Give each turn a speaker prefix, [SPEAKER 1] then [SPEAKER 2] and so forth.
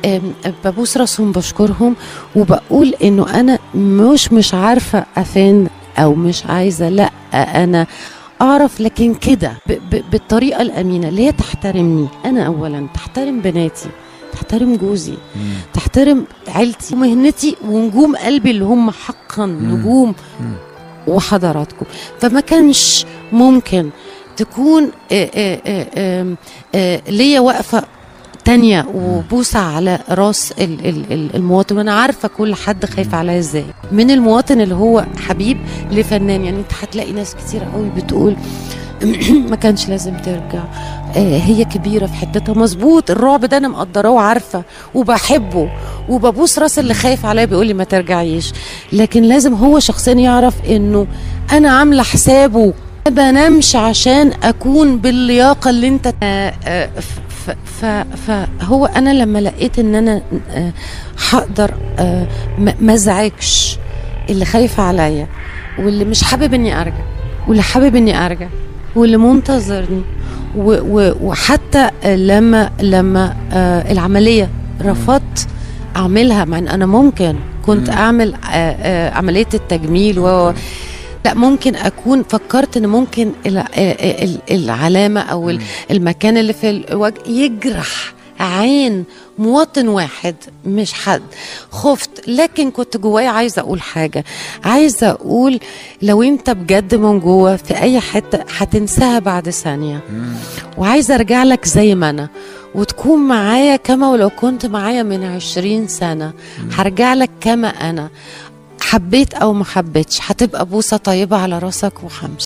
[SPEAKER 1] آم، ببوس راسهم بشكرهم وبقول انه انا مش مش عارفه افين او مش عايزه لا انا اعرف لكن كده ب- ب- بالطريقه الامينه اللي هي تحترمني انا اولا تحترم بناتي تحترم جوزي تحترم عيلتي ومهنتي ونجوم قلبي اللي هم حقا نجوم
[SPEAKER 2] مم.
[SPEAKER 1] وحضراتكم فما كانش ممكن تكون آه، آه، آه، آم، آه، ليا واقفه تانية وبوسة على راس ال- ال- ال- المواطن وانا عارفة كل حد خايف عليا ازاي من المواطن اللي هو حبيب لفنان يعني انت هتلاقي ناس كتير قوي بتقول ما كانش لازم ترجع آه، هي كبيرة في حتتها مظبوط الرعب ده انا مقدراه وعارفة وبحبه وببوس راس اللي خايف عليا بيقول لي ما ترجعيش لكن لازم هو شخصيا يعرف انه انا عاملة حسابه ما بنامش عشان اكون باللياقة اللي انت آه، آه، ف- ف- فهو انا لما لقيت ان انا آه، هقدر آه، ما ما ازعجش اللي خايف عليا واللي مش حابب اني ارجع واللي حابب اني ارجع واللي منتظرني و- و- وحتى لما لما آه، العمليه رفضت اعملها مع ان انا ممكن كنت
[SPEAKER 2] مم.
[SPEAKER 1] اعمل آه، آه، عمليه التجميل و لا ممكن اكون فكرت ان ممكن الع- آه، ال- العلامه او ال- المكان اللي في الوجه يجرح عين مواطن واحد مش حد خفت لكن كنت جوايا عايزه اقول حاجه عايزه اقول لو انت بجد من جوه في اي حته هتنساها بعد ثانيه وعايزه ارجع لك زي ما انا وتكون معايا كما ولو كنت معايا من عشرين سنه هرجع لك كما انا حبيت او ما حبيتش هتبقى بوسه طيبه على راسك وهمشي